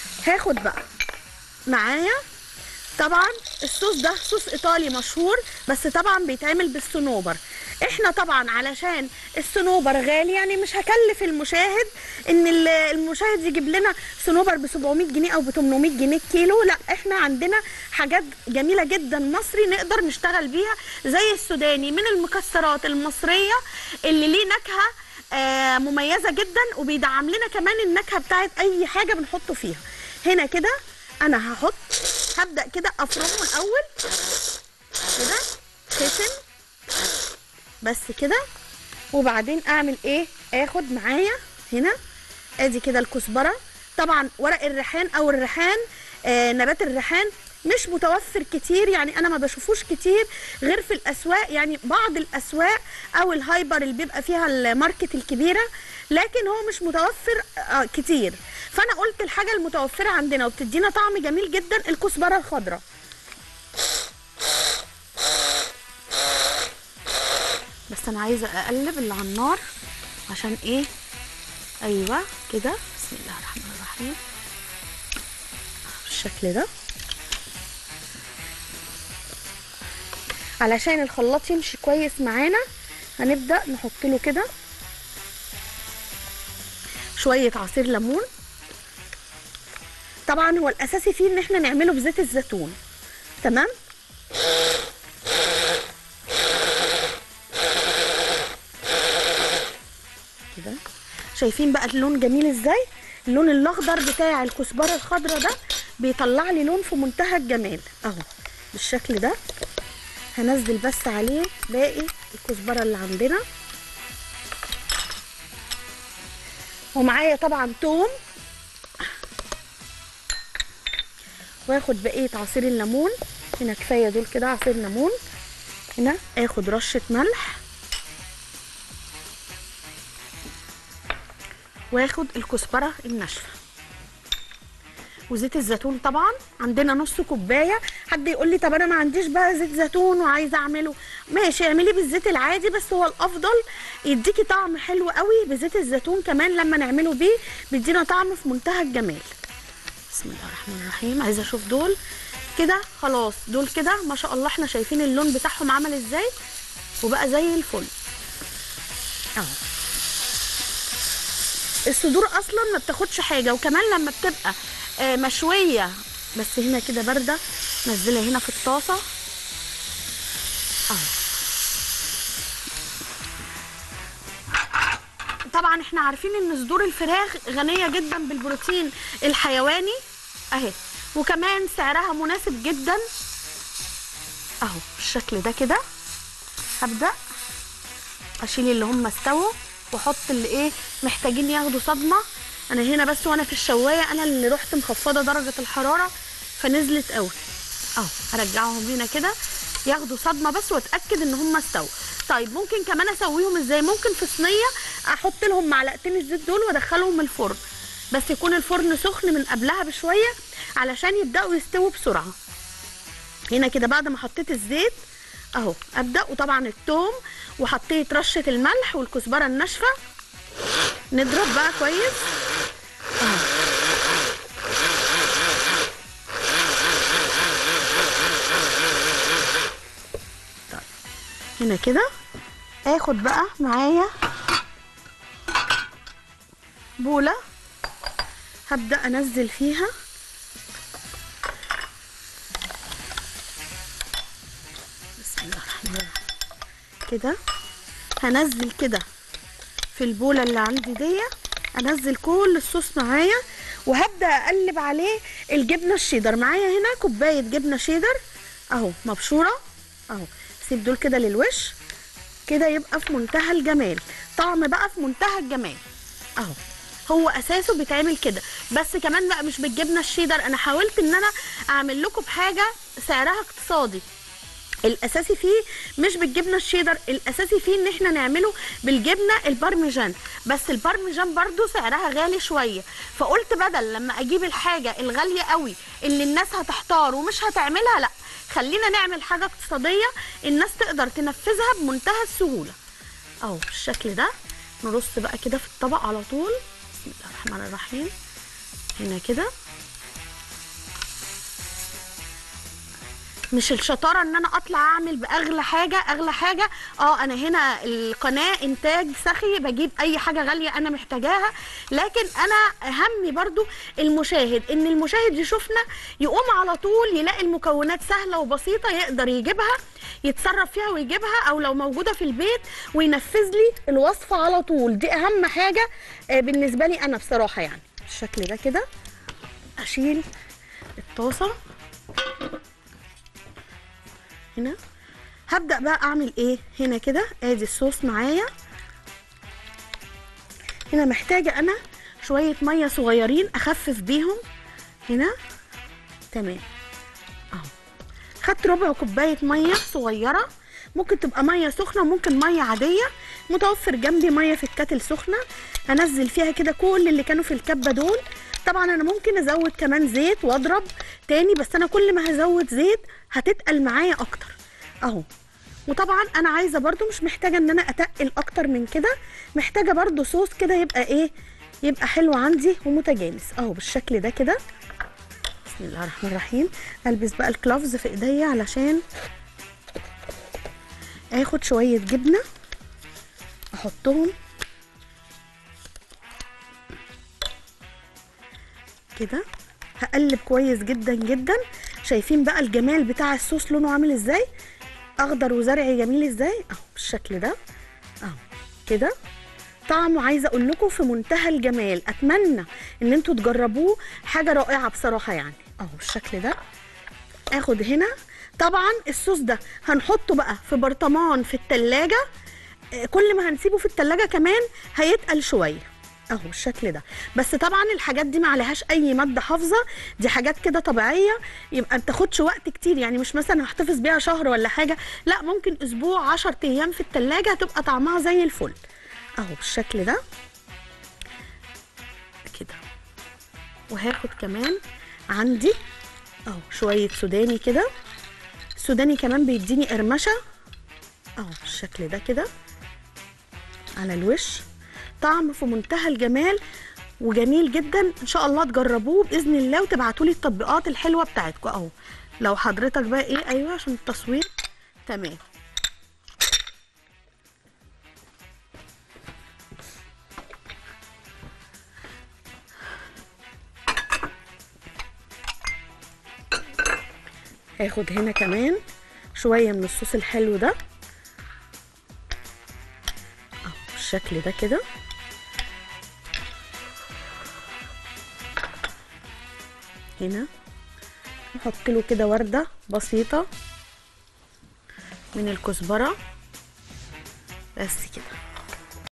هاخد بقى معايا طبعا الصوص ده صوص ايطالي مشهور بس طبعا بيتعمل بالصنوبر احنا طبعا علشان الصنوبر غالي يعني مش هكلف المشاهد ان ال- المشاهد يجيب لنا صنوبر ب 700 جنيه او ب 800 جنيه الكيلو لا احنا عندنا حاجات جميله جدا مصري نقدر نشتغل بيها زي السوداني من المكسرات المصريه اللي ليه نكهه آه، مميزه جدا وبيدعم لنا كمان النكهه بتاعت اي حاجه بنحطه فيها هنا كده انا هحط هبدا كده افرمه الاول كده ختم بس كده وبعدين اعمل ايه اخد معايا هنا ادي كده الكزبره طبعا ورق الريحان او الريحان آه نبات الريحان مش متوفر كتير يعني انا ما بشوفوش كتير غير في الاسواق يعني بعض الاسواق او الهايبر اللي بيبقى فيها الماركت الكبيره لكن هو مش متوفر آه كتير فانا قلت الحاجه المتوفره عندنا وبتدينا طعم جميل جدا الكزبره الخضراء بس انا عايزه اقلب اللي على النار عشان ايه ايوه كده بسم الله الرحمن الرحيم بالشكل ده علشان الخلاط يمشي كويس معانا هنبدا نحط له كده شويه عصير ليمون طبعا هو الاساسي فيه ان احنا نعمله بزيت الزيتون تمام كده شايفين بقى اللون جميل ازاي اللون الاخضر بتاع الكزبره الخضراء ده بيطلع لي لون في منتهى الجمال اهو بالشكل ده هنزل بس عليه باقي الكزبره اللي عندنا ومعايا طبعا توم واخد بقيه عصير الليمون هنا كفايه دول كده عصير ليمون هنا اخد رشه ملح واخد الكزبره الناشفه وزيت الزيتون طبعا عندنا نص كوبايه حد يقول لي طب انا ما عنديش بقى زيت زيتون وعايزه اعمله ماشي اعملي بالزيت العادي بس هو الافضل يديكي طعم حلو قوي بزيت الزيتون كمان لما نعمله بيه بيدينا طعم في منتهى الجمال بسم الله الرحمن الرحيم عايزه اشوف دول كده خلاص دول كده ما شاء الله احنا شايفين اللون بتاعهم عمل ازاي وبقى زي الفل اهو الصدور اصلا ما بتاخدش حاجه وكمان لما بتبقى آه، مشويه بس هنا كده بارده نزلها هنا في الطاسه اهو طبعا احنا عارفين ان صدور الفراخ غنيه جدا بالبروتين الحيواني اهي وكمان سعرها مناسب جدا اهو بالشكل ده كده هبدا اشيل اللي هم استووا واحط اللي ايه محتاجين ياخدوا صدمه انا هنا بس وانا في الشوايه انا اللي رحت مخفضه درجه الحراره فنزلت قوي اهو هرجعهم هنا كده ياخدوا صدمه بس واتاكد ان هم استووا طيب ممكن كمان اسويهم ازاي ممكن في صينيه احط لهم معلقتين الزيت دول وادخلهم الفرن بس يكون الفرن سخن من قبلها بشويه علشان يبداوا يستووا بسرعه هنا كده بعد ما حطيت الزيت اهو ابدا وطبعا الثوم وحطيت رشه الملح والكزبره الناشفه نضرب بقى كويس اهو طيب. هنا كده اخد بقى معايا بوله هبدا انزل فيها بسم الله الرحمن الرحيم كده هنزل كده في البوله اللي عندي دي انزل كل الصوص معايا وهبدا اقلب عليه الجبنه الشيدر معايا هنا كوبايه جبنه شيدر اهو مبشوره اهو سيب دول كده للوش كده يبقى في منتهى الجمال طعم بقى في منتهى الجمال اهو هو اساسه بيتعمل كده بس كمان بقى مش بالجبنه الشيدر انا حاولت ان انا اعمل لكم بحاجه سعرها اقتصادي الاساسي فيه مش بالجبنه الشيدر الاساسي فيه ان احنا نعمله بالجبنه البارميجان بس البارميجان برضو سعرها غالي شويه فقلت بدل لما اجيب الحاجه الغاليه قوي اللي الناس هتحتار ومش هتعملها لا خلينا نعمل حاجه اقتصاديه الناس تقدر تنفذها بمنتهى السهوله اهو بالشكل ده نرص بقى كده في الطبق على طول بسم الله الرحمن الرحيم هنا كده مش الشطاره ان انا اطلع اعمل باغلى حاجه اغلى حاجه اه انا هنا القناه انتاج سخي بجيب اي حاجه غاليه انا محتاجاها لكن انا همي برضو المشاهد ان المشاهد يشوفنا يقوم على طول يلاقي المكونات سهله وبسيطه يقدر يجيبها يتصرف فيها ويجيبها او لو موجوده في البيت وينفذ لي الوصفه على طول دي اهم حاجه آه، بالنسبه لي انا بصراحه يعني بالشكل ده كده اشيل الطاسه هنا هبدا بقى اعمل ايه هنا كده ادي الصوص معايا هنا محتاجه انا شويه ميه صغيرين اخفف بيهم هنا تمام اهو خدت ربع كوبايه ميه صغيره ممكن تبقى ميه سخنه وممكن ميه عاديه متوفر جنبي ميه في الكاتل سخنه هنزل فيها كده كل اللي كانوا في الكبه دول طبعا انا ممكن ازود كمان زيت واضرب تاني بس انا كل ما هزود زيت هتتقل معايا اكتر اهو وطبعا انا عايزه برضو مش محتاجه ان انا اتقل اكتر من كده محتاجه برضو صوص كده يبقى ايه يبقى حلو عندي ومتجانس اهو بالشكل ده كده بسم الله الرحمن الرحيم البس بقى الكلافز في ايديا علشان اخد شويه جبنه احطهم كده هقلب كويس جدا جدا شايفين بقى الجمال بتاع الصوص لونه عامل ازاي اخضر وزرعي جميل ازاي اهو بالشكل ده اهو كده طعمه عايزه اقول لكم في منتهى الجمال اتمنى ان انتوا تجربوه حاجه رائعه بصراحه يعني اهو بالشكل ده اخد هنا طبعا الصوص ده هنحطه بقى في برطمان في التلاجة آه، كل ما هنسيبه في التلاجة كمان هيتقل شويه اهو بالشكل ده بس طبعا الحاجات دي ما عليهاش اي ماده حافظه دي حاجات كده طبيعيه يبقى ما بتاخدش وقت كتير يعني مش مثلا هحتفظ بيها شهر ولا حاجه لا ممكن اسبوع 10 ايام في التلاجة هتبقى طعمها زي الفل اهو بالشكل ده كده وهاخد كمان عندي اهو شويه سوداني كده السوداني كمان بيديني قرمشه اهو بالشكل ده كده على الوش طعم في منتهى الجمال وجميل جدا ان شاء الله تجربوه باذن الله وتبعتوا لي التطبيقات الحلوه بتاعتكم اهو لو حضرتك بقى ايه ايوه عشان التصوير تمام هاخد هنا كمان شويه من الصوص الحلو ده اهو بالشكل ده كده هنا نحط له كده ورده بسيطه من الكزبره بس كده